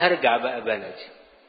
هرجع بقى بلدي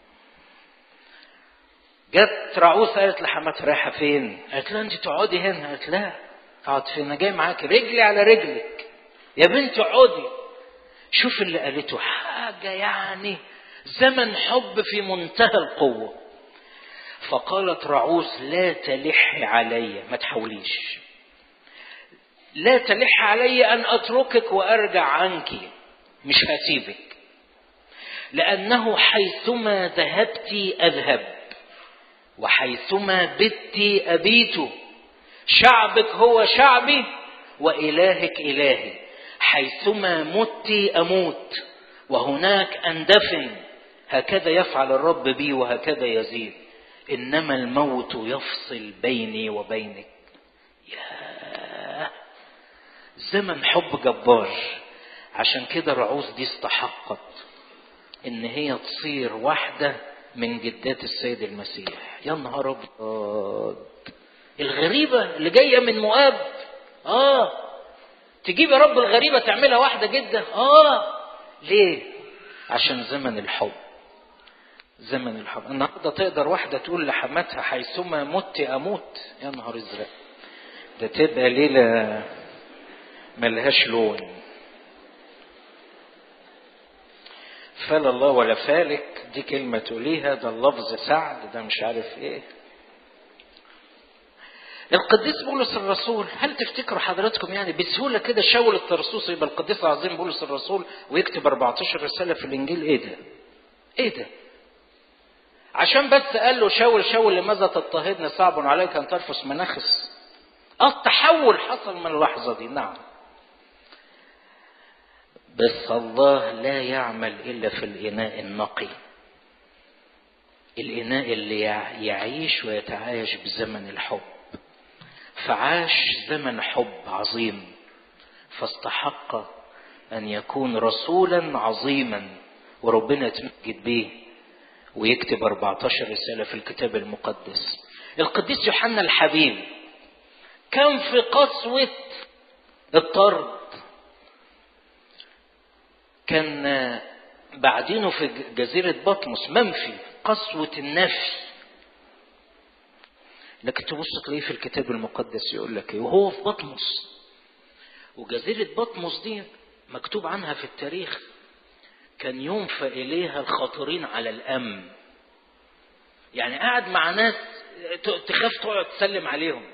جت رعوس قالت لحماتها رايحه فين؟ قالت لها انت تقعدي هنا قالت لا اقعد فين انا جاي معاكي رجلي على رجلك يا بنت اقعدي شوف اللي قالته حاجه يعني زمن حب في منتهى القوه فقالت رعوس لا تلحي علي ما تحاوليش لا تلح علي ان اتركك وارجع عنك مش هسيبك لانه حيثما ذهبت اذهب وحيثما بت ابيت شعبك هو شعبي والهك الهي حيثما مت اموت وهناك اندفن هكذا يفعل الرب بي وهكذا يزيد انما الموت يفصل بيني وبينك يا زمن حب جبار عشان كده رعوز دي استحقت ان هي تصير واحده من جدات السيد المسيح يا نهار ابيض الغريبه اللي جايه من مؤاب اه تجيب يا رب الغريبه تعملها واحده جدا اه ليه عشان زمن الحب زمن الحب النهارده تقدر واحده تقول لحماتها حيثما مت اموت يا نهار ازرق ده تبقى ليله ملهاش لون فلا الله ولا فالك دي كلمة تقوليها ده اللفظ سعد ده مش عارف ايه القديس بولس الرسول هل تفتكروا حضراتكم يعني بسهولة كده شاول الترسوس يبقى القديس العظيم بولس الرسول ويكتب 14 رسالة في الإنجيل ايه ده؟ ايه ده؟ عشان بس قال له شاول شاول لماذا تضطهدني صعب عليك أن ترفس مناخس التحول حصل من اللحظة دي نعم بس الله لا يعمل الا في الاناء النقي الاناء اللي يعيش ويتعايش بزمن الحب فعاش زمن حب عظيم فاستحق ان يكون رسولا عظيما وربنا يتمجد به ويكتب 14 رسالة في الكتاب المقدس القديس يوحنا الحبيب كان في قسوة الطرد كان بعدينه في جزيرة بطمس منفي قسوة النفي لكن تبص تلاقيه في الكتاب المقدس يقول لك ايه وهو في بطمس وجزيرة بطمس دي مكتوب عنها في التاريخ كان ينفى إليها الخاطرين على الأمن يعني قاعد مع ناس تخاف تقعد تسلم عليهم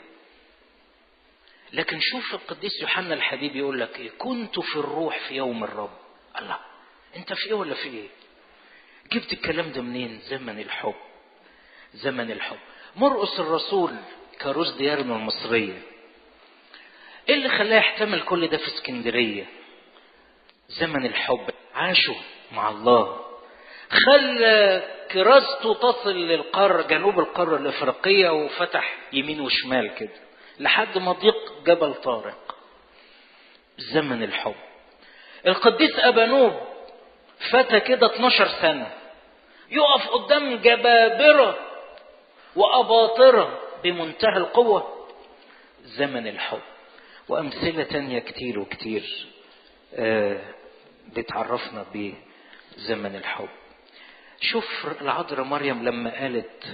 لكن شوف القديس يوحنا الحبيب يقول لك ايه كنت في الروح في يوم الرب الله انت في ايه ولا في ايه جبت الكلام ده منين زمن الحب زمن الحب مرقس الرسول كاروس ديارنا المصرية ايه اللي خلاه يحتمل كل ده في اسكندرية زمن الحب عاشوا مع الله خلى كراسته تصل للقارة جنوب القارة الإفريقية وفتح يمين وشمال كده لحد ما ضيق جبل طارق زمن الحب القديس أبانوب فتى كده 12 سنة يقف قدام جبابرة وأباطرة بمنتهى القوة زمن الحب وأمثلة تانية كتير وكتير آه بتعرفنا بزمن الحب شوف العذراء مريم لما قالت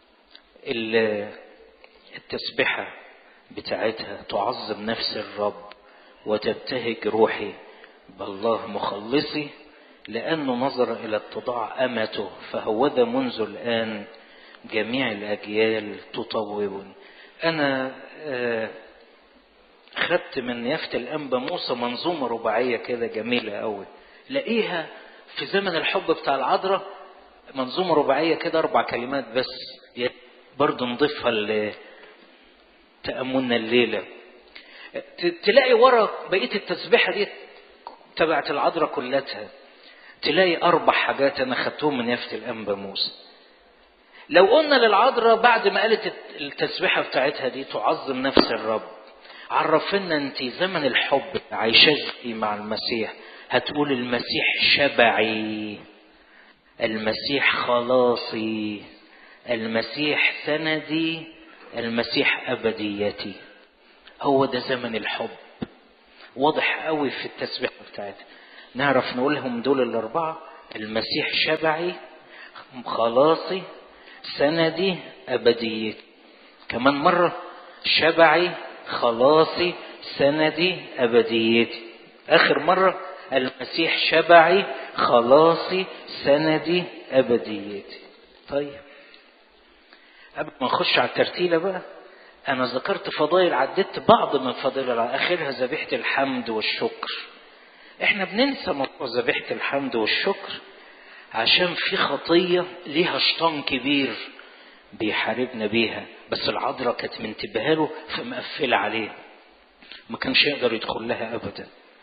التسبحة بتاعتها تعظم نفس الرب وتبتهج روحي بالله مخلصي لأنه نظر إلى اتضاع أمته فهوذا منذ الآن جميع الأجيال تطوبني أنا خدت من يافت الأنبا موسى منظومة رباعية كده جميلة أوي لاقيها في زمن الحب بتاع العذراء منظومة رباعية كده أربع كلمات بس برضه نضيفها لتأملنا الليلة تلاقي ورا بقية التسبيحة دي تبعت العذراء كلتها تلاقي أربع حاجات أنا خدتهم من يافت الأنبا موسى لو قلنا للعذراء بعد ما قالت التسبيحة بتاعتها دي تعظم نفس الرب عرفنا انت زمن الحب عايشة مع المسيح هتقول المسيح شبعي المسيح خلاصي المسيح سندي المسيح أبديتي هو ده زمن الحب واضح قوي في التسبيح بتاعتها نعرف نقولهم دول الأربعة المسيح شبعي خلاصي سندي أبديتي كمان مرة شبعي خلاصي سندي أبديتي آخر مرة المسيح شبعي خلاصي سندي أبديتي طيب قبل ما نخش على الترتيلة بقى أنا ذكرت فضائل عددت بعض من فضائل آخرها ذبيحة الحمد والشكر احنا بننسى موضوع ذبيحة الحمد والشكر عشان في خطية ليها شيطان كبير بيحاربنا بيها بس العذراء كانت منتبهه له فمقفلة عليه ما كانش يقدر يدخل لها أبدا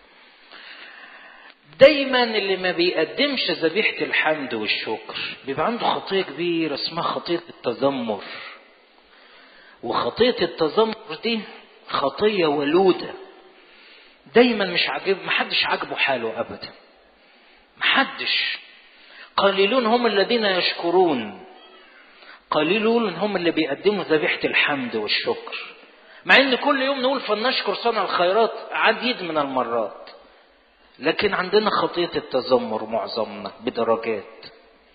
دايما اللي ما بيقدمش ذبيحة الحمد والشكر بيبقى عنده خطية كبيرة اسمها خطية التذمر وخطية التذمر دي خطية ولودة دايما مش عاجب محدش عاجبه حاله أبدا محدش قليلون هم الذين يشكرون قليلون هم اللي بيقدموا ذبيحة الحمد والشكر مع ان كل يوم نقول فلنشكر صنع الخيرات عديد من المرات لكن عندنا خطية التذمر معظمنا بدرجات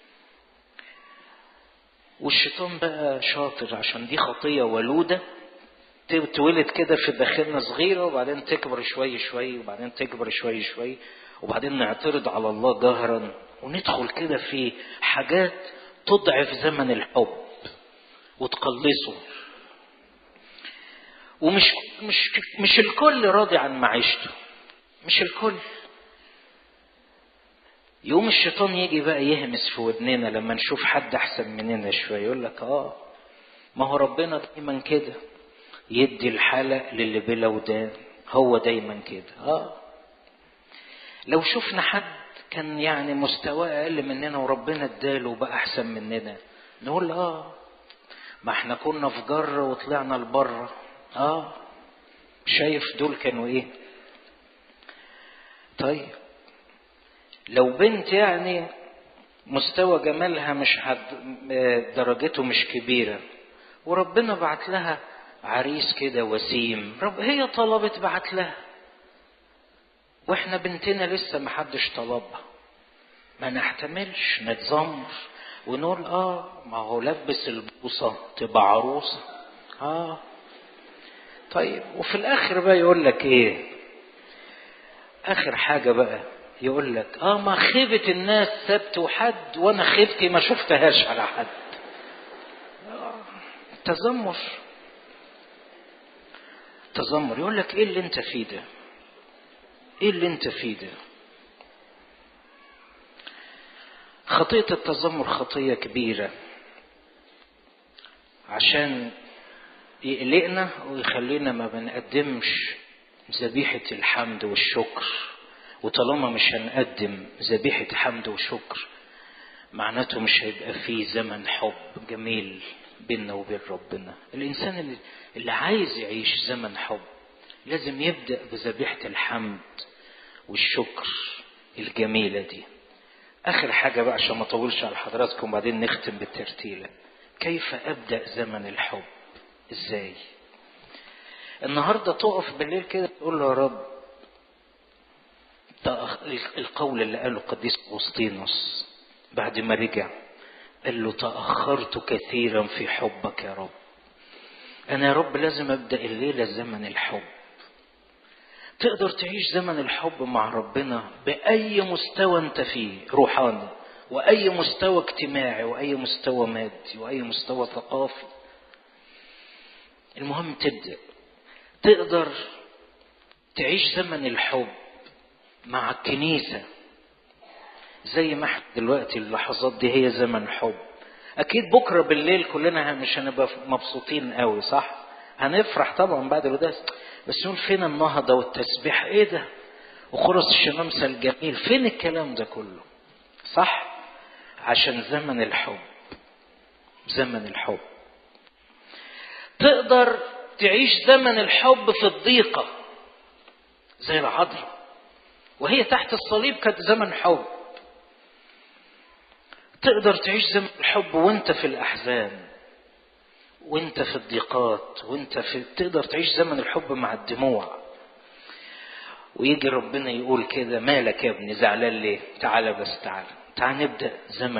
والشيطان بقى شاطر عشان دي خطية ولودة تولد كده في داخلنا صغيرة وبعدين تكبر شوي شوي وبعدين تكبر شوي شوي وبعدين نعترض على الله جهرا وندخل كده في حاجات تضعف زمن الحب وتقلصه ومش مش مش الكل راضي عن معيشته مش الكل يوم الشيطان يجي بقى يهمس في ودننا لما نشوف حد احسن مننا شويه يقول لك اه ما هو ربنا دايما كده يدي الحلق للي بلا ودان هو دايما كده اه لو شفنا حد كان يعني مستواه اقل مننا وربنا اداله وبقى احسن مننا نقول اه ما احنا كنا في جر وطلعنا لبره اه شايف دول كانوا ايه طيب لو بنت يعني مستوى جمالها مش حد درجته مش كبيرة وربنا بعت لها عريس كده وسيم رب هي طلبت بعت لها واحنا بنتنا لسه ما حدش طلبها ما نحتملش نتذمر ونقول اه ما هو لبس البوصة تبقى عروسة اه طيب وفي الاخر بقى يقول لك ايه اخر حاجة بقى يقول لك اه ما خيبة الناس سبت وحد وانا خيبتي ما شفتهاش على حد تذمر تذمر يقول لك ايه اللي انت فيه ده ايه اللي انت فيه ده خطية التذمر خطية كبيرة عشان يقلقنا ويخلينا ما بنقدمش ذبيحة الحمد والشكر وطالما مش هنقدم ذبيحة حمد وشكر معناته مش هيبقى فيه زمن حب جميل بيننا وبين ربنا الإنسان اللي, اللي عايز يعيش زمن حب لازم يبدأ بذبيحة الحمد والشكر الجميلة دي آخر حاجة بقى عشان ما أطولش على حضراتكم وبعدين نختم بالترتيلة كيف أبدأ زمن الحب إزاي النهاردة تقف بالليل كده تقول له يا رب القول اللي قاله القديس أغسطينوس بعد ما رجع قال له تأخرت كثيرا في حبك يا رب أنا يا رب لازم أبدأ الليلة زمن الحب تقدر تعيش زمن الحب مع ربنا بأي مستوى أنت فيه روحاني وأي مستوى اجتماعي وأي مستوى مادي وأي مستوى ثقافي المهم تبدأ تقدر تعيش زمن الحب مع الكنيسة زي ما احنا دلوقتي اللحظات دي هي زمن حب اكيد بكرة بالليل كلنا مش هنبقى مبسوطين قوي صح هنفرح طبعا بعد القداس بس نقول فين النهضة والتسبيح ايه ده وخرس الشمامسة الجميل فين الكلام ده كله صح عشان زمن الحب زمن الحب تقدر تعيش زمن الحب في الضيقة زي العذراء وهي تحت الصليب كانت زمن حب تقدر تعيش زمن الحب وانت في الأحزان وانت في الضيقات وانت في تقدر تعيش زمن الحب مع الدموع ويجي ربنا يقول كده مالك يا ابني زعلان ليه تعالى بس تعالى تعال نبدا زمن